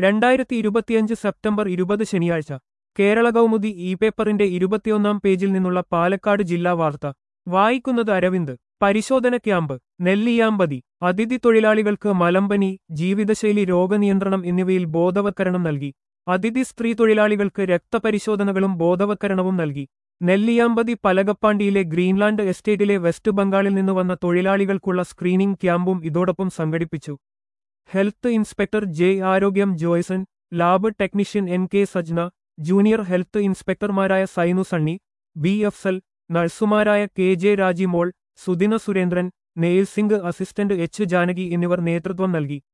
രണ്ടായിരത്തി ഇരുപത്തിയഞ്ച് സെപ്റ്റംബർ ഇരുപത് ശനിയാഴ്ച കേരള കൗമുദി ഇ പേപ്പറിന്റെ ഇരുപത്തിയൊന്നാം പേജിൽ നിന്നുള്ള പാലക്കാട് ജില്ലാ വാർത്ത വായിക്കുന്നത് അരവിന്ദ് പരിശോധന ക്യാമ്പ് നെല്ലിയാമ്പതി അതിഥി തൊഴിലാളികൾക്ക് മലമ്പനി ജീവിതശൈലി രോഗനിയന്ത്രണം എന്നിവയിൽ ബോധവത്കരണം നൽകി അതിഥി സ്ത്രീ തൊഴിലാളികൾക്ക് രക്തപരിശോധനകളും ബോധവത്കരണവും നൽകി നെല്ലിയാമ്പതി പലകപ്പാണ്ടിയിലെ ഗ്രീൻലാൻഡ് എസ്റ്റേറ്റിലെ വെസ്റ്റ് ബംഗാളിൽ നിന്ന് വന്ന തൊഴിലാളികൾക്കുള്ള സ്ക്രീനിംഗ് ക്യാമ്പും ഇതോടൊപ്പം സംഘടിപ്പിച്ചു health inspector J Arogyam Joyson lab technician N K Sajna junior health ഇൻസ്പെക്ടർമാരായ സൈനു സണ്ണി ബി എഫ്സൽ നഴ്സുമാരായ K J Rajimol Sudina Surendran nursing assistant H Janaki എന്നിവർ നേതൃത്വം നൽകി